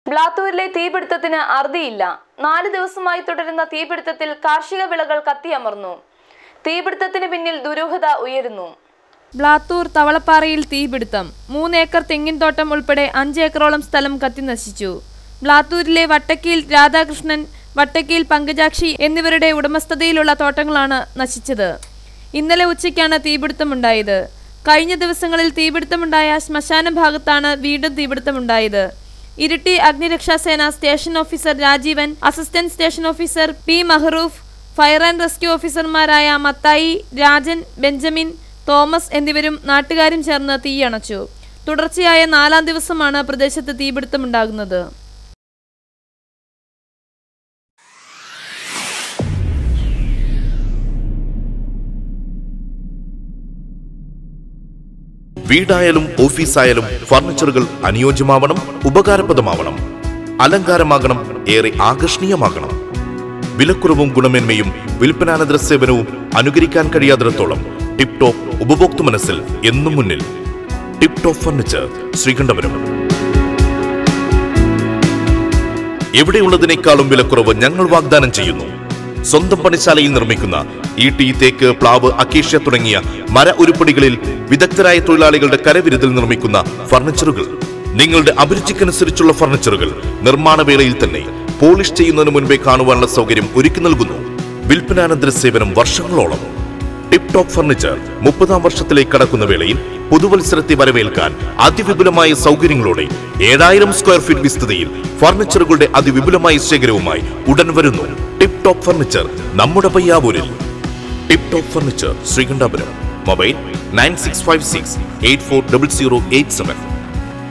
ബ്ലാത്തൂരിലെ തീപിടുത്തത്തിന് അറുതിയില്ല നാല് ദിവസമായി തുടരുന്ന തീപിടുത്തത്തിൽ കാർഷിക വിളകൾ കത്തിയമർന്നു തീപിടുത്തത്തിന് പിന്നിൽ ദുരൂഹത ഉയരുന്നു ബ്ലാത്തൂർ തവളപ്പാറയിൽ തീപിടുത്തം മൂന്നേക്കർ തെങ്ങിൻതോട്ടം ഉൾപ്പെടെ അഞ്ച് ഏക്കറോളം സ്ഥലം കത്തിനശിച്ചു ബ്ലാത്തൂരിലെ വട്ടക്കീൽ രാധാകൃഷ്ണൻ വട്ടക്കീൽ പങ്കജാക്ഷി എന്നിവരുടെ ഉടമസ്ഥതയിലുള്ള തോട്ടങ്ങളാണ് നശിച്ചത് ഇന്നലെ ഉച്ചയ്ക്കാണ് തീപിടുത്തമുണ്ടായത് കഴിഞ്ഞ ദിവസങ്ങളിൽ തീപിടുത്തമുണ്ടായ ശ്മശാന ഭാഗത്താണ് വീണ്ടും തീപിടുത്തമുണ്ടായത് ഇരിട്ടി അഗ്നിരക്ഷാസേന station officer Rajeevan assistant station officer P Mahroof fire and rescue ഓഫീസർമാരായ മത്തായി രാജൻ ബെഞ്ചമിൻ തോമസ് എന്നിവരും നാട്ടുകാരും ചേർന്ന് തീയണച്ചു തുടർച്ചയായ നാലാം ദിവസമാണ് പ്രദേശത്ത് തീപിടുത്തമുണ്ടാകുന്നത് വീടായാലും ഓഫീസായാലും ഫർണിച്ചറുകൾ അനുയോജ്യമാവണം ഉപകാരപ്രദമാവണം അലങ്കാരമാകണം ഏറെ ആകർഷണീയമാകണം വിലക്കുറവും ഗുണമേന്മയും വിൽപ്പനാനന്തര സേവനവും അനുകരിക്കാൻ കഴിയാത്തിടത്തോളം ടിപ് ടോപ്പ് ഉപഭോക്തൃ മനസ്സിൽ എന്നും മുന്നിൽ ടിപ് ടോപ്പ് ഫർണിച്ചർ ശ്രീകണ്ഠപുരം എവിടെയുള്ളതിനേക്കാളും വിലക്കുറവ് ഞങ്ങൾ വാഗ്ദാനം ചെയ്യുന്നു സ്വന്തം പണിശാലയിൽ നിർമ്മിക്കുന്ന ഈട്ടി തേക്ക് പ്ലാവ് അക്കേഷ്യ തുടങ്ങിയ മര ഉരുപ്പടികളിൽ വിദഗ്ധരായ തൊഴിലാളികളുടെ കരവിരുതിൽ നിർമ്മിക്കുന്ന ഫർണിച്ചറുകൾ നിങ്ങളുടെ അഭിരുചിക്കനുസരിച്ചുള്ള ഫർണിച്ചറുകൾ നിർമ്മാണ വേളയിൽ തന്നെ പോളിഷ് ചെയ്യുന്നതിന് മുൻപേ കാണുവാനുള്ള സൗകര്യം ഒരുക്കി നൽകുന്നു വിൽപ്പനാനന്തര സേവനം വർഷങ്ങളോളം ടിപ് ടോപ്പ് ഫർണിച്ചർ മുപ്പതാം വർഷത്തിലേക്ക് കടക്കുന്ന വേളയിൽ പുതുവത്സരത്തെ വരവേൽക്കാൻ അതിവിപുലമായ സൗകര്യങ്ങളോടെ ഏഴായിരം സ്ക്വയർ ഫീറ്റ് വിസ്തൃതിയിൽ ഫർണിച്ചറുകളുടെ അതിവിപുലമായ ശേഖരവുമായി ഉടൻ വരുന്നു ടിപ് ടോപ്പ് ഫർണിച്ചർ നമ്മുടെ പയ്യാവൂരിൽ tip top furniture Sreekandapuram mobile nine six five six eight four double zero eight seven